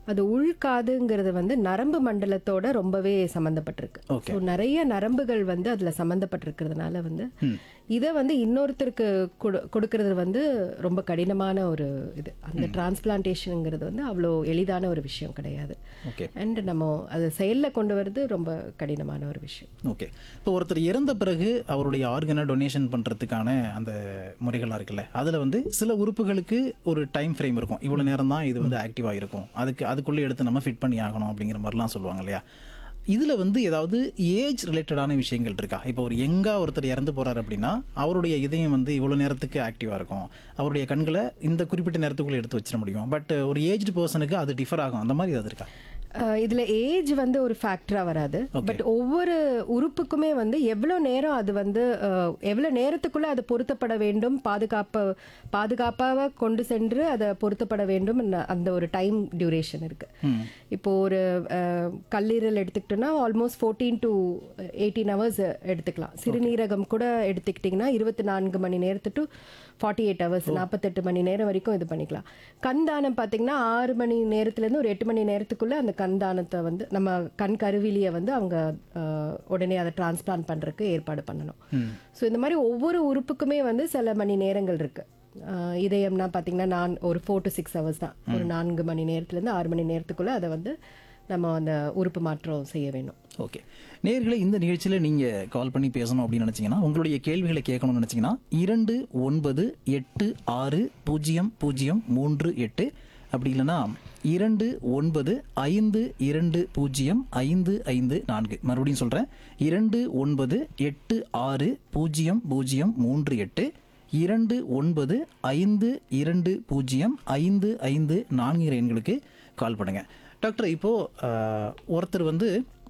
அது உள்காதுங்கிறது வந்து நரம்பு மண்டலத்தோட ரொம்பவே சம்மந்தப்பட்டிருக்கு Okay. ஸோ நிறைய நரம்புகள் வந்து அதில் சம்மந்தப்பட்டிருக்கிறதுனால வந்து இதை வந்து இன்னொருத்தருக்கு கொடு- கொடுக்கறது வந்து ரொம்ப கடினமான ஒரு இது அந்த டிரான்ஸ்பிளான்டேஷனுங்கிறது வந்து அவ்வளோ எளிதான ஒரு விஷயம் கிடையாது ஓகே அண்ட் நம்ம அதை செயலில் கொண்டு வர்றது ரொம்ப கடினமான ஒரு விஷயம் ஓகே இப்போ ஒருத்தர் இறந்த பிறகு அவருடைய ஆர்கனை டொனேஷன் பண்ணுறதுக்கான அந்த முறைகள்லாம் இருக்குல்ல அதில் வந்து சில உறுப்புகளுக்கு ஒரு டைம் ஃப்ரேம் இருக்கும் இவ்வளோ நேரம் தான் இது வந்து ஆக்டிவாக இருக்கும் அதுக்கு அதுக்குள்ளே எடுத்து நம்ம ஃபிட் பண்ணி ஆகணும் அப்படிங்கிற மாதிரிலாம் சொல்லுவாங்க இல்லையா இதில் வந்து ஏதாவது ஏஜ் ரிலேட்டடான விஷயங்கள் இருக்கா இப்போ ஒரு எங்கா ஒருத்தர் இறந்து போறாரு அப்படின்னா அவருடைய இதயம் வந்து இவ்வளோ நேரத்துக்கு ஆக்டிவாக இருக்கும் அவருடைய கண்களை இந்த குறிப்பிட்ட நேரத்துக்குள்ளே எடுத்து வச்சிட முடியும் பட் ஒரு ஏஜ்டு பர்சனுக்கு அது டிஃபர் ஆகும் அந்த மாதிரி ஏதாவது இருக்கா அஹ் இதுல ஏஜ் வந்து ஒரு ஃபேக்டரா வராது பட் ஒவ்வொரு உறுப்புக்குமே வந்து எவ்வளோ நேரம் அது வந்து அஹ், எவ்வளோ நேரத்துக்குள்ள அது பொருத்தப்பட வேண்டும் பாதுகாப்ப பாதுகாப்பாக கொண்டு சென்று அதை பொருத்தப்பட வேண்டும் ந- அந்த ஒரு டைம் டியூரேஷன் இருக்கு இப்போ ஒரு அஹ், கல்லீரல் எடுத்துக்கிட்டோம்னா almost fourteen to eighteen hours எடுத்துக்கலாம் சிறுநீரகம் கூட எடுத்துக்கிட்டிங்கன்னா இருபத்தி நான்கு மணி நேரத்து டு ஃபார்ட்டி எயிட் ஹவர்ஸ் நாற்பத்தெட்டு மணி நேரம் வரைக்கும் இது பண்ணிக்கலாம் கண் தானம் பார்த்தீங்கன்னா ஆறு மணி நேரத்துலேருந்து ஒரு எட்டு மணி நேரத்துக்குள்ள அந்த கண் தானத்தை வந்து நம்ம கண் கருவிலியை வந்து அவங்க அஹ், உடனே அதை டிரான்ஸ்பிளான்ட் பண்ணுறதுக்கு ஏற்பாடு பண்ணணும் ஸோ இந்த மாதிரி ஒவ்வொரு உறுப்புக்குமே வந்து சில மணி நேரங்கள் இருக்கு அஹ், இதயம்னா பார்த்தீங்கன்னா நான் ஒரு ஃபோர் டு சிக்ஸ் ஹவர்ஸ் தான் ஒரு நான்கு மணி நேரத்துலேருந்து ஆறு மணி நேரத்துக்குள்ள அதை வந்து நம்ம அந்த உறுப்பு மாற்றம் செய்ய வேணும் ஓகே நேயர்களே இந்த நிகழ்ச்சியில் நீங்கள் கால் பண்ணி பேசணும் அப்படின்னு நினச்சிங்கன்னா உங்களுடைய கேள்விகளை கேட்கணும்னு நினச்சிங்கன்னா இரண்டு ஒன்பது எட்டு ஆறு பூஜ்ஜியம் பூஜ்ஜியம் மூன்று எட்டு அப்படி இல்லைன்னா இரண்டு ஒன்பது ஐந்து இரண்டு பூஜ்ஜியம் ஐந்து ஐந்து நான்கு மறுபடியும் சொல்கிறேன் இரண்டு ஒன்பது எட்டு ஆறு பூஜ்ஜியம் பூஜ்ஜியம் மூன்று எட்டு இரண்டு ஒன்பது ஐந்து இரண்டு பூஜ்ஜியம் ஐந்து ஐந்து நான்கு எண்களுக்கு கால் பண்ணுங்க டாக்டர் இப்போ ஆஹ், ஒருத்தர் வந்து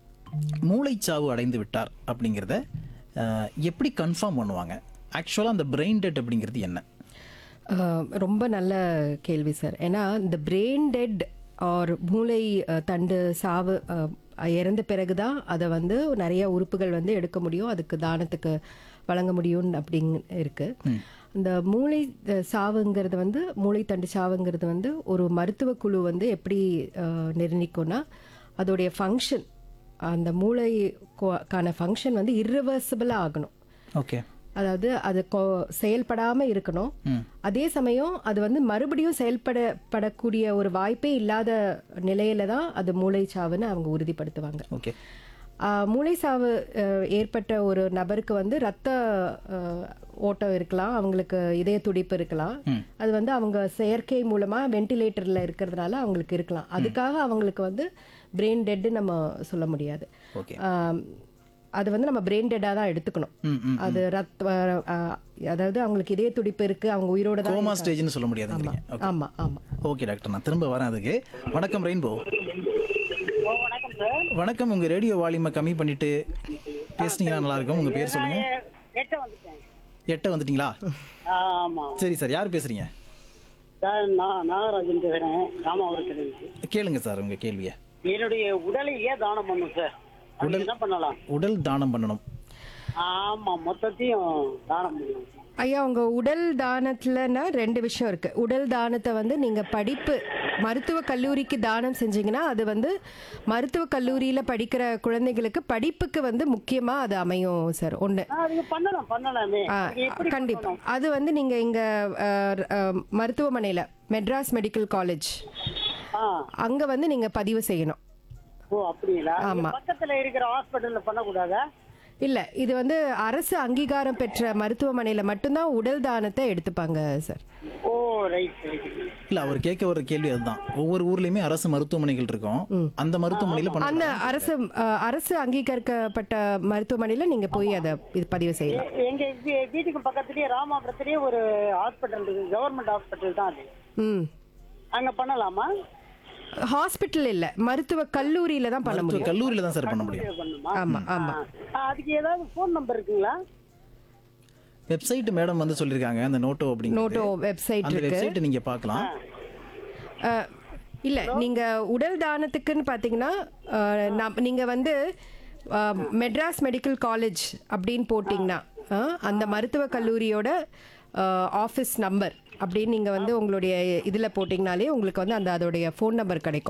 மூளைச்சாவு அடைந்து விட்டார் அப்படிங்கிறத ஆஹ், எப்படி கன்ஃபார்ம் பண்ணுவாங்க ஆக்சுவலாக அந்த பிரெயின் டெட் அப்படிங்கிறது என்ன அஹ், ரொம்ப நல்ல கேள்வி சார் ஏன்னா இந்த பிரெயின் டெட் ஆர் மூளை அஹ், தண்டு சாவு அஹ், இறந்த பிறகு தான் அதை வந்து நிறைய உறுப்புகள் வந்து எடுக்க முடியும் அதுக்கு தானத்துக்கு வழங்க முடியும் அப்படிங் இருக்கு இந்த மூளை அஹ், சாவுங்கிறது வந்து மூளை தண்டு சாவுங்கிறது வந்து ஒரு மருத்துவ குழு வந்து எப்படி அஹ், நிர்ணயிக்கும்னா அதோடைய ஃபங்க்ஷன் அந்த மூளைக்கான ஃபங்க்ஷன் வந்து irreversible-ஆ ஆகணும் ஓகே அதாவது அது கொ- செயல்படாம இருக்கணும் அதே சமயம் அது வந்து மறுபடியும் செயல்படப்படக்கூடிய ஒரு வாய்ப்பே இல்லாத நிலையில தான் அது மூளைச்சாவுன்னு அவங்க உறுதிப்படுத்துவாங்க ஓகே ஆஹ் மூளைச்சாவு அஹ், ஏற்பட்ட ஒரு நபருக்கு வந்து ரத்த அஹ், ஓட்டம் இருக்கலாம் அவங்களுக்கு இதய துடிப்பு இருக்கலாம் அது வந்து அவங்க செயற்கை மூலமா வென்டிலேட்டர்ல இருக்கிறதுனால அவங்களுக்கு இருக்கலாம் அதுக்காக அவங்களுக்கு வந்து பிரெயின் டெட் நம்ம சொல்ல முடியாது ஓகே ஆம், அது வந்து நம்ம பிரெயின் டெட்டாக தான் எடுத்துக்கணும் ம் ம் அது ரத்த ஆ, அதாவது அவங்களுக்கு இதய துடிப்பு இருக்கு அவங்க உயிரோட தான் கோமா ஸ்டேஜ்னு சொல்ல முடியாதுங்கிறீங்க ஓகே ஆமா ஆமா ஓகே டாக்டர் நான் திரும்ப வரேன் அதுக்கு வணக்கம் ரெயின்போ ஓ வணக்கம் சார் வணக்கம் உங்கள் ரேடியோ வால்யூமை கம்மி பண்ணிட்டு பேசுனீங்கன்னா நல்லா இருக்கும் உங்கள் பேர் சொல்லுங்கள் எட்ட வந்துட்டேன் எட்ட வந்துட்டீங்களா ஆமா சரி சார் யார் பேசுறீங்க சார் நான் நாகராஜன் பேசுறேன் ராமாவரத்துல கேளுங்க சார் உங்க கேள்வியை என்னுடைய உடலையே தானம் பண்ணும் சார் அது என்ன பண்ணலாம் உடல் தானம் பண்ணணும் ஆமா மொத்தத்தையும் தானம் பண்ணும் ஐயா உங்க உடல் தானத்துலன்னா ரெண்டு விஷயம் இருக்கு உடல் தானத்தை வந்து நீங்க படிப்பு மருத்துவ கல்லூரிக்கு தானம் செஞ்சீங்கன்னா அது வந்து மருத்துவ கல்லூரியில படிக்கிற குழந்தைகளுக்கு படிப்புக்கு வந்து முக்கியமா அது அமையும் சார் ஒண்ணு ஆ, அதுக்கு பண்ணலாம் பண்ணலாமே ஆ, இது எப்படி கண்டிப்பா பண்ணணும்? அது வந்து நீங்க இங்க அஹ், அஹ், மருத்துவமனையில மெட்ராஸ் மெடிக்கல் காலேஜ் ஆ அங்க வந்து நீங்க பதிவு செய்யணும் ஓ அப்படிங்களா ஆமா. இங்க பக்கத்துல இருக்கிற ஹாஸ்பிட்டல்ல பண்ணக்கூடாதா இல்ல இது வந்து அரசு அங்கீகாரம் பெற்ற மருத்துவமனையில மட்டும்தான் உடல் தானத்தை எடுத்துப்பாங்க சார் ஓ ரைட் ரைட் இல்ல அவர் கேட்க ஒரு கேள்வி அதுதான் ஒவ்வொரு ஊர்லயுமே அரசு மருத்துவமனைகள் இருக்கும் அந்த மருத்துவமனையில பண்ண அந்த அரசு அஹ், அரசு அங்கீகரிக்கப்பட்ட மருத்துவமனையில நீங்க போய் அதை இது பதிவு செய்யலாம் எ- எங்க வீ- வீட்டுக்கு பக்கத்துலயே ராமாபுரத்துலயே ஒரு ஹாஸ்பிட்டல் இருக்கு கவர்மெண்ட் ஹாஸ்பிட்டல் தான் அது ம் அங்க பண்ணலாமா ஹாஸ்பிட்டல் இல்ல மருத்துவ கல்லூரியில தான் பண்ண மருத்துவ முடியும் கல்லூரியில தான் சார் பண்ண முடியும் இது பண்ணுமா ஆமா ஆமா ஆ, அதுக்கு ஏதாவது ஃபோன் நம்பர் இருக்குங்களா வெப்சைட் மேடம் வந்து சொல்லிருக்காங்க அந்த நோட்டோ அப்படிங்க நோட்டோ வெப்சைட் அந்த இருக்கு வெப்சைட் நீங்க பார்க்கலாம் அஹ், இல்ல நீங்க உடல் தானத்துக்குன்னு பாத்தீங்கன்னா அஹ், நாம்- நீங்க வந்து அஹ், மெட்ராஸ் மெடிக்கல் காலேஜ் அப்படின்னு போட்டிங்கன்னா அஹ், அந்த மருத்துவக் கல்லூரியோட ஆஃபீஸ் நம்பர் அப்படின்னு நீங்கள் வந்து உங்களுடைய இதில் போட்டிங்கனாலே உங்களுக்கு வந்து அந்த அதோடைய ஃபோன் நம்பர் கிடைக்கும்